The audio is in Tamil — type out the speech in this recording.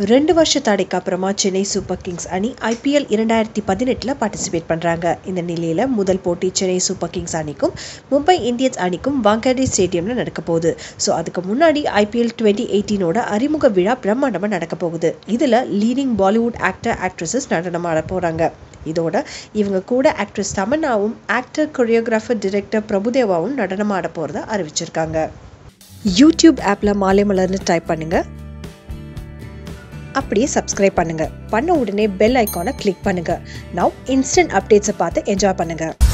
ரெண்டு வருஷ தடைக்கு அப்புறமா சென்னை சூப்பர் கிங்ஸ் அணி ஐபிஎல் இரண்டாயிரத்தி பதினெட்டில் பார்ட்டிசிபேட் பண்ணுறாங்க இந்த நிலையில் முதல் போட்டி சென்னை சூப்பர் கிங்ஸ் அணிக்கும் மும்பை இந்தியன்ஸ் அணிக்கும் வாங்கடே ஸ்டேடியமில் நடக்க போகுது ஸோ அதுக்கு முன்னாடி ஐபிஎல் டுவெண்ட்டி எயிட்டீனோட அறிமுக விழா பிரம்மாண்டமாக நடக்க போகுது இதில் லீடிங் பாலிவுட் ஆக்டர் ஆக்ட்ரஸஸ் நடனமாட போகிறாங்க இதோட இவங்க கூட ஆக்ட்ரஸ் தமன்னாவும் ஆக்டர் கொரியோகிராஃபர் டிரெக்டர் பிரபுதேவாவும் நடனமாட போகிறத அறிவிச்சிருக்காங்க யூடியூப் ஆப்பில் மாலை மலர்னு டைப் பண்ணுங்கள் அப்படியே சப்ஸ்கிரைப் பண்ணுங்க பண்ண உடனே பெல் ஐக்கானை கிளிக் பண்ணுங்க நவ் இன்ஸ்டன்ட் அப்டேட்ஸை பார்த்து என்ஜாய் பண்ணுங்க